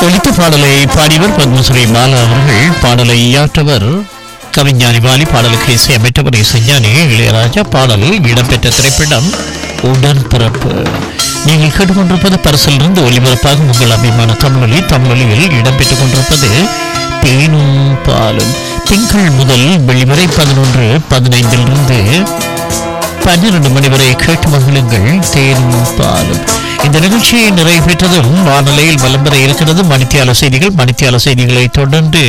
ஒலித்த பாடலை பாடியவர் பத்மஸ்ரீ பாலா அவர்கள் பாடலை இயாற்றவர் கவிஞானி வாலி பாடலுக்கு இசையமைத்தவர் இசைஞானி இளையராஜா பாடலில் இடம்பெற்ற திரைப்படம் உடன்பிறப்பு நீங்கள் கேட்டுக்கொண்டிருப்பது பரிசிலிருந்து ஒலிபரப்பாக உங்கள் அபிமான தமிழொலி தமிழொலியில் இடம்பெற்றுக் கொண்டிருப்பது தேனும் பாலும் திங்கள் முதல் வெளிவரை பதினொன்று பதினைந்திலிருந்து பன்னிரண்டு மணி வரை கேட்டு மகிழுங்கள் தேனும் பாலும் இந்த நிகழ்ச்சியை நிறைவேற்றதும் வானொலியில் வலம் பெற இருக்கிறது மணித்தியால செய்திகள் மணித்தியால செய்திகளை தொடர்ந்து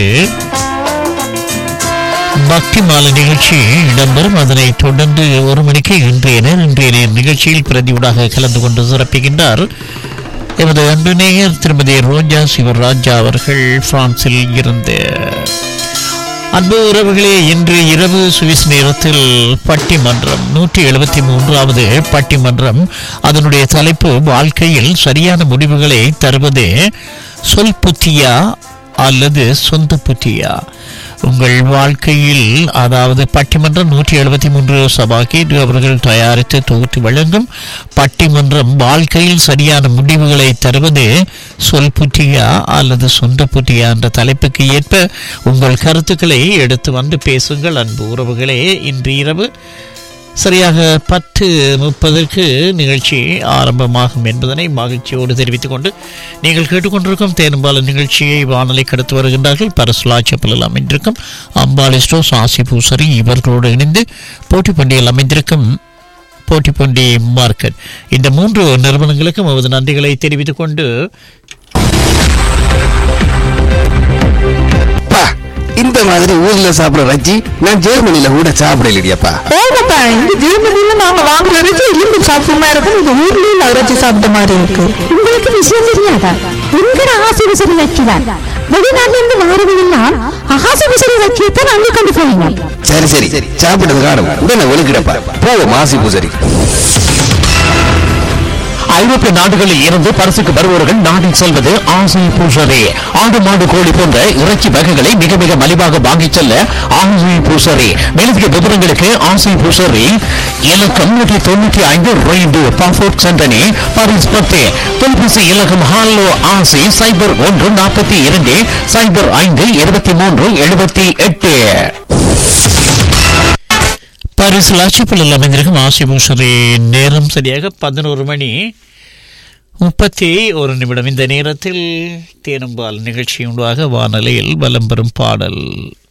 பக்தி மாலை நிகழ்ச்சி இடம்பெறும் அதனை தொடர்ந்து ஒரு மணிக்கு இன்றைய நேர் இன்றைய நேர் நிகழ்ச்சியில் பிரதியூடாக கலந்து கொண்டு சிறப்பிக்கின்றார் எமது அன்பு நேயர் திருமதி ரோஜா சிவராஜா அவர்கள் பிரான்சில் இருந்து அன்பு உறவுகளே இன்று இரவு சுவிஸ் நேரத்தில் பட்டிமன்றம் நூற்றி எழுபத்தி மூன்றாவது பட்டிமன்றம் அதனுடைய தலைப்பு வாழ்க்கையில் சரியான முடிவுகளை தருவது சொல் புத்தியா அல்லது சொந்த புத்தியா உங்கள் வாழ்க்கையில் அதாவது பட்டிமன்றம் நூற்றி எழுபத்தி மூன்று சபாக்கி அவர்கள் தயாரித்து தொகுத்து வழங்கும் பட்டிமன்றம் வாழ்க்கையில் சரியான முடிவுகளை தருவது சொல் புத்தியா அல்லது சொந்த புத்தியா என்ற தலைப்புக்கு ஏற்ப உங்கள் கருத்துக்களை எடுத்து வந்து பேசுங்கள் அன்பு உறவுகளே இன்று இரவு சரியாக பத்து முப்பதற்கு நிகழ்ச்சி ஆரம்பமாகும் என்பதனை மகிழ்ச்சியோடு தெரிவித்துக் கொண்டு நீங்கள் கேட்டுக்கொண்டிருக்கும் தேனும்பால நிகழ்ச்சியை வானொலி கடத்து வருகின்றார்கள் பரசுலாச்சப்பலில் அமைந்திருக்கும் அம்பாலிஸ்டோ சாசி பூசரி இவர்களோடு இணைந்து போட்டி பண்டிகையில் அமைந்திருக்கும் போட்டி பண்டி மார்க்கெட் இந்த மூன்று நிறுவனங்களுக்கும் நமது நன்றிகளை தெரிவித்துக் கொண்டு அப்பா இந்த மாதிரி ஊர்ல சாப்பிடுற ரஜ்ஜி நான் ஜெர்மனில கூட சாப்பிடலையப்பா போங்கப்பா இந்த ஜெர்மனில நாங்க வாங்குற இறைச்சி எலும்பு சாப்பிட்ட மாதிரி இருக்கும் இந்த ஊர்லயும் இறைச்சி சாப்பிட்ட மாதிரி இருக்கு உங்களுக்கு விஷயம் தெரியாதா எங்கட ஆசை விசிறி வைக்கிறார் வெளிநாட்டுல இருந்து வாரவெல்லாம் ஆசை விசிறி வைக்கத்தான் அள்ளி கொண்டு போவீங்க சரி சரி சாப்பிட்டது காணும் உடனே ஒழுக்கிடப்பா போவோம் மாசி பூசரி ஐரோப்பிய நாடுகளில் இருந்து பரிசுக்கு வருபவர்கள் நாட்டில் செல்வது ஆசை பூசரே ஆடு மாடு கோழி போன்ற இறைச்சி வகைகளை மிக மிக மலிவாக வாங்கிச் செல்ல ஆசை பூசரே மேலதிக விவரங்களுக்கு ஆசை பூசரி இலக்கம் நூற்றி தொண்ணூற்றி ஐந்து ரெய்டு பாஃபோர்ட் சென்டனி பாரிஸ் பத்து தொலைபேசி இலக்கம் ஹாலோ ஆசை சைபர் ஒன்று நாற்பத்தி இரண்டு சைபர் ஐந்து இருபத்தி மூன்று எழுபத்தி எட்டு பாரிஸ் லாட்சிப்பலில் அமைந்திருக்கும் ஆசிபூசரி நேரம் சரியாக பதினோரு மணி முப்பத்தி ஒரு நிமிடம் இந்த நேரத்தில் தேனும்பால் நிகழ்ச்சி உண்டாக வானொலியில் வலம் பெறும் பாடல்